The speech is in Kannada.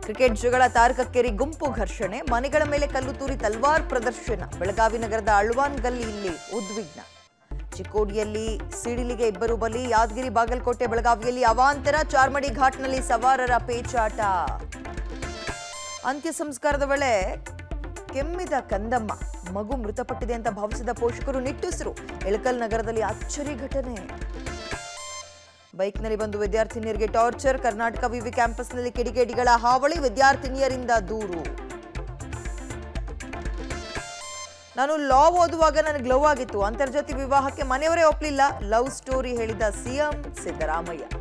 ಕ್ರಿಕೆಟ್ ಜಗಳ ತಾರಕಕ್ಕೇರಿ ಗುಂಪು ಘರ್ಷಣೆ ಮನೆಗಳ ಮೇಲೆ ಕಲ್ಲು ತೂರಿ ತಲ್ವಾರ್ ಪ್ರದರ್ಶನ ಬೆಳಗಾವಿ ನಗರದ ಅಳ್ವಾನ್ ಗಲ್ಲಿಯಲ್ಲಿ ಉದ್ವಿಗ್ನ ಚಿಕ್ಕೋಡಿಯಲ್ಲಿ ಸಿಡಿಲಿಗೆ ಇಬ್ಬರು ಬಲಿ ಯಾದಗಿರಿ ಬಾಗಲಕೋಟೆ ಬೆಳಗಾವಿಯಲ್ಲಿ ಅವಾಂತರ ಚಾರ್ಮಡಿ ಘಾಟ್ನಲ್ಲಿ ಸವಾರರ ಪೇಚಾಟ ಅಂತ್ಯ ಸಂಸ್ಕಾರದ ವೇಳೆ ಕೆಮ್ಮಿದ ಕಂದಮ್ಮ ಮಗು ಮೃತಪಟ್ಟಿದೆ ಅಂತ ಭಾವಿಸಿದ ಪೋಷಕರು ನಿಟ್ಟುಸಿರು ಎಳಕಲ್ ನಗರದಲ್ಲಿ ಅಚ್ಚರಿ ಘಟನೆ ಬೈಕ್ನಲ್ಲಿ ಬಂದು ವಿದ್ಯಾರ್ಥಿನಿಯರಿಗೆ ಟಾರ್ಚರ್ ಕರ್ನಾಟಕ ವಿವಿ ಕ್ಯಾಂಪಸ್ನಲ್ಲಿ ಕಿಡಿಗೇಡಿಗಳ ಹಾವಳಿ ವಿದ್ಯಾರ್ಥಿನಿಯರಿಂದ ದೂರು ನಾನು ಲಾ ಓದುವಾಗ ನನಗೆ ಲವ್ ಆಗಿತ್ತು ಅಂತರ್ಜಾತಿ ವಿವಾಹಕ್ಕೆ ಮನೆಯವರೇ ಒಪ್ಪಲಿಲ್ಲ ಲವ್ ಸ್ಟೋರಿ ಹೇಳಿದ ಸಿಎಂ ಸಿದ್ದರಾಮಯ್ಯ